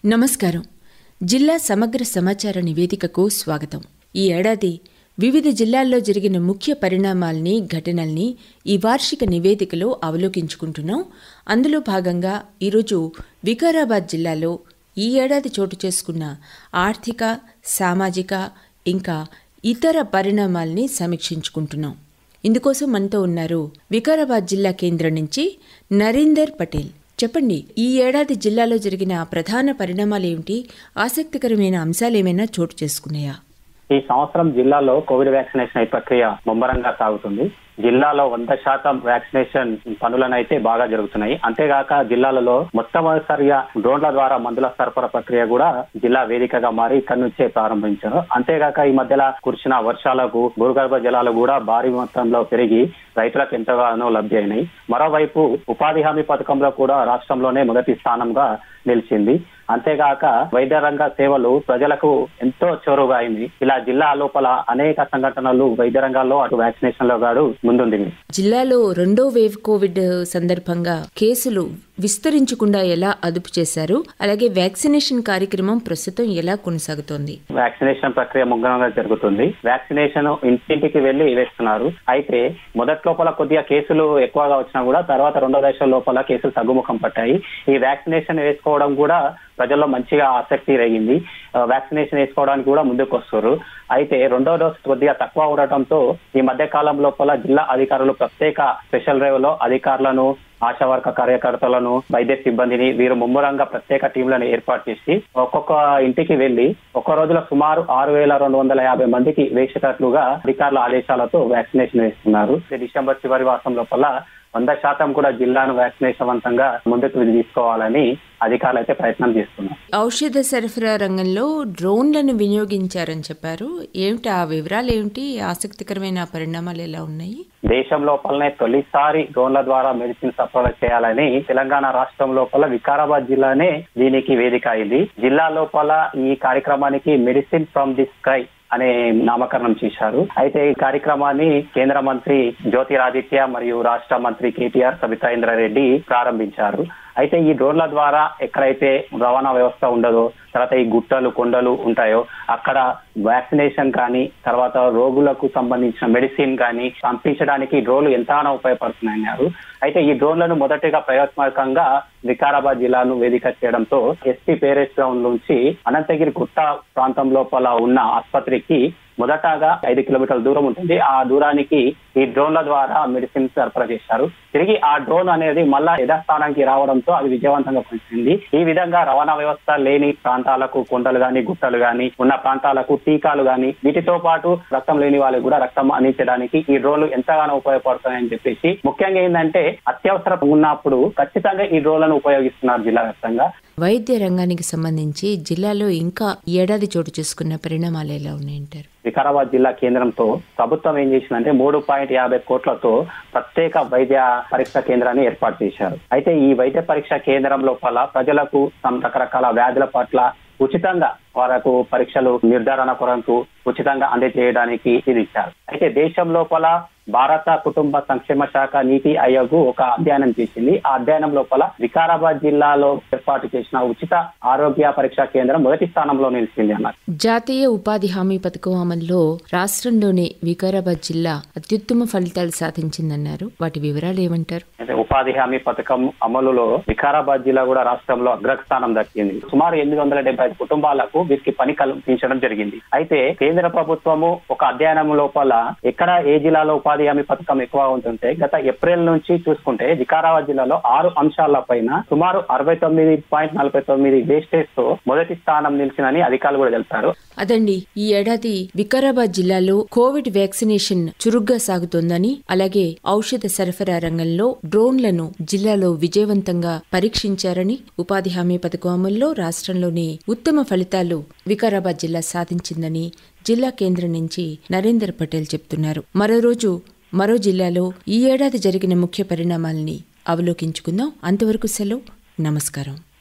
నమస్కారం జిల్లా సమగ్ర సమాచార నివేదికకు స్వాగతం ఈ ఏడాది వివిధ జిల్లాల్లో జరిగిన ముఖ్య పరిణామాల్ని ఘటనల్ని ఈ వార్షిక నివేదికలో అవలోకించుకుంటున్నాం అందులో భాగంగా ఈరోజు వికారాబాద్ జిల్లాలో ఈ ఏడాది చోటు చేసుకున్న ఆర్థిక సామాజిక ఇంకా ఇతర పరిణామాల్ని సమీక్షించుకుంటున్నాం ఇందుకోసం మనతో ఉన్నారు వికారాబాద్ జిల్లా కేంద్రం నుంచి నరీందర్ పటేల్ చెప్పండి ఈ ఏడాది జిల్లాలో జరిగిన ప్రధాన పరిణామాలు ఏమిటి ఆసక్తికరమైన అంశాలు ఏమైనా చోటు చేసుకున్నాయా ఈ సంవత్సరం జిల్లాలో కోవిడ్ వ్యాక్సినేషన్ ప్రక్రియ ముమ్మరంగా సాగుతుంది జిల్లాలో వంద శాతం వ్యాక్సినేషన్ పనులనైతే బాగా జరుగుతున్నాయి అంతేగాక జిల్లాలలో మొట్టమొదటిసారిగా డ్రోన్ల ద్వారా మందుల సరఫరా ప్రక్రియ కూడా జిల్లా వేదికగా మారి ఇక్కడి నుంచే ప్రారంభించారు అంతేగాక ఈ మధ్యలో కురిసిన వర్షాలకు భూగర్భ జలాలు కూడా భారీ మొత్తంలో పెరిగి రైతులకు ఎంతగానో లబ్ధి అయినాయి మరోవైపు ఉపాధి హామీ పథకంలో కూడా రాష్ట్రంలోనే మొదటి స్థానంగా నిలిచింది అంతేగాక వైద్య రంగ సేవలు ప్రజలకు ఎంతో చోరుగా అయింది ఇలా జిల్లా లోపల అనేక సంఘటనలు వైద్య రంగాల్లో అటు వ్యాక్సినేషన్ లో గాడు ముందుంది జిల్లాలో రెండో వేవ్ కోవిడ్ సందర్భంగా కేసులు విస్తరించకుండా ఎలా అదుపు చేశారు అలాగే వ్యాక్సినేషన్ కార్యక్రమం ప్రస్తుతం ఎలా కొనసాగుతోంది వ్యాక్సినేషన్ ప్రక్రియ ముమ్మరంగా జరుగుతుంది వ్యాక్సినేషన్ ఇంటింటికి వెళ్లి వేస్తున్నారు అయితే మొదటి లోపల కొద్దిగా కేసులు ఎక్కువగా వచ్చినా కూడా తర్వాత రెండో దశ లోపల కేసులు తగ్గుముఖం పట్టాయి ఈ వ్యాక్సినేషన్ వేసుకోవడం కూడా ప్రజల్లో మంచిగా ఆసక్తి రేగింది వ్యాక్సినేషన్ వేసుకోవడానికి కూడా ముందుకు వస్తారు అయితే రెండో డోస్ కొద్దిగా తక్కువ ఉండటంతో ఈ మధ్య కాలం లోపల జిల్లా అధికారులు ప్రత్యేక స్పెషల్ డ్రైవ్ లో అధికారులను ఆశా వర్క కార్యకర్తలను వైద్య సిబ్బందిని వీరు ముమ్మరంగా ప్రత్యేక టీంలను ఏర్పాటు చేసి ఒక్కొక్క ఇంటికి వెళ్లి ఒక్క రోజులో సుమారు ఆరు వేల రెండు వందల యాభై మందికి వేసేటట్లుగా అధికారుల ఆదేశాలతో వ్యాక్సినేషన్ వేస్తున్నారు డిసెంబర్ చివరి వాసం లోపల వంద శాతం కూడా జిల్లాను వ్యాక్సినేషన్వంతంగా ముందుకు తీసుకోవాలని అధికారులు అయితే ప్రయత్నం చేస్తున్నారు ఔషధ సరఫరా రంగంలో డ్రోన్లను వినియోగించారని చెప్పారు ఏమిటి ఆ వివరాలు ఏమిటి ఆసక్తికరమైన పరిణామాలు ఎలా ఉన్నాయి దేశం లోపలనే తొలిసారి డ్రోన్ల ద్వారా మెడిసిన్ సరఫరా చేయాలని తెలంగాణ రాష్ట్రం లోపల వికారాబాద్ జిల్లానే దీనికి వేదిక అయింది జిల్లా లోపల ఈ కార్యక్రమానికి మెడిసిన్ ఫ్రమ్ ది స్కై అనే నామకరణం చేశారు అయితే ఈ కార్యక్రమాన్ని కేంద్ర మంత్రి జ్యోతిరాదిత్య మరియు రాష్ట్ర మంత్రి కేటీఆర్ సబితా ఇంద్రారెడ్డి ప్రారంభించారు అయితే ఈ డ్రోన్ల ద్వారా ఎక్కడైతే రవాణా వ్యవస్థ ఉండదో తర్వాత ఈ గుట్టలు కొండలు ఉంటాయో అక్కడ వ్యాక్సినేషన్ కానీ తర్వాత రోగులకు సంబంధించిన మెడిసిన్ కానీ పంపించడానికి డ్రోన్లు ఎంతగానో ఉపయోగపడుతున్నాయన్నారు అయితే ఈ డ్రోన్లను మొదటిగా ప్రయోగాత్మకంగా వికారాబాద్ జిల్లాను వేదిక చేయడంతో ఎస్పీ పేరెస్ గ్రౌండ్ నుంచి అనంతగిరి గుట్ట ప్రాంతం లోపల ఉన్న ఆసుపత్రికి మొదటగా ఐదు కిలోమీటర్ల దూరం ఉంటుంది ఆ దూరానికి ఈ డ్రోన్ల ద్వారా మెడిసిన్ సరఫరా చేశారు తిరిగి ఆ డ్రోన్ అనేది మళ్ళా యథాస్థానానికి రావడంతో అది విజయవంతంగా పనిచేసింది ఈ విధంగా రవాణా వ్యవస్థ లేని ప్రాంతాలకు కొండలు గాని గుట్టలు గాని ఉన్న ప్రాంతాలకు టీకాలు గాని వీటితో పాటు రక్తం లేని వాళ్ళకి కూడా రక్తం అందించడానికి ఈ డ్రోన్లు ఎంతగానో ఉపయోగపడతాయని చెప్పేసి ముఖ్యంగా ఏంటంటే అత్యవసరం ఉన్నప్పుడు ఖచ్చితంగా ఈ డ్రోన్లను ఉపయోగిస్తున్నారు జిల్లా వ్యాప్తంగా వైద్య రంగానికి సంబంధించి జిల్లాలో ఇంకా ఏడాది చోటు చేసుకున్న పరిణామాలు ఎలా ఉన్నాయంటారు వికారాబాద్ జిల్లా కేంద్రంతో ప్రభుత్వం ఏం చేసిందంటే మూడు పాయింట్ యాభై కోట్లతో ప్రత్యేక వైద్య పరీక్ష కేంద్రాన్ని ఏర్పాటు చేశారు అయితే ఈ వైద్య పరీక్ష కేంద్రం లోపల ప్రజలకు రకరకాల వ్యాధుల పట్ల ఉచితంగా వారకు పరీక్షలు నిర్ధారణ కొరకు ఉచితంగా అందజేయడానికి ఇది ఇచ్చారు అయితే దేశం లోపల భారత కుటుంబ సంక్షేమ శాఖ నీతి ఆయోగ్ ఒక అధ్యయనం చేసింది ఆ అధ్యయనం లోపల వికారాబాద్ జిల్లాలో ఏర్పాటు చేసిన ఉచిత ఆరోగ్య పరీక్షా కేంద్రం మొదటి స్థానంలో నిలిచింది అన్నారు జాతీయ ఉపాధి హామీ పథకం అమల్లో రాష్ట్రంలోనే వికారాబాద్ జిల్లా అత్యుత్తమ ఫలితాలు సాధించిందన్నారు వాటి వివరాలు ఏమంటారు అయితే ఉపాధి హామీ పథకం అమలులో వికారాబాద్ జిల్లా కూడా రాష్ట్రంలో అగ్రస్థానం దక్కింది సుమారు ఎనిమిది వందల డెబ్బై ఐదు కుటుంబాలకు వీరికి పని కల్పించడం జరిగింది అయితే కేంద్ర ప్రభుత్వము ఒక అధ్యయనం లోపల ఎక్కడ ఏ జిల్లాలో ఉపాధి హామీ పథకం ఎక్కువ ఉంటుంటే గత ఏప్రిల్ నుంచి చూసుకుంటే వికారాబాద్ జిల్లాలో ఆరు అంశాల పైన సుమారు అరవై తొమ్మిది పాయింట్ నలభై తొమ్మిది వేస్టేజ్ తో మొదటి స్థానం నిలిచిందని అధికారులు కూడా తెలిపారు అదండి ఈ ఏడాది వికారాబాద్ జిల్లాలో కోవిడ్ వ్యాక్సినేషన్ చురుగ్గా సాగుతోందని అలాగే ఔషధ సరఫరా రంగంలో డ్రోన్లను జిల్లాలో విజయవంతంగా పరీక్షించారని ఉపాధి హామీ పథకం అమల్లో రాష్ట్రంలోని ఉత్తమ ఫలితాలు వికారాబాద్ జిల్లా సాధించిందని జిల్లా కేంద్రం నుంచి నరేందర్ పటేల్ చెప్తున్నారు మరో రోజు మరో జిల్లాలో ఈ ఏడాది జరిగిన ముఖ్య పరిణామాల్ని అవలోకించుకుందాం అంతవరకు సెలవు నమస్కారం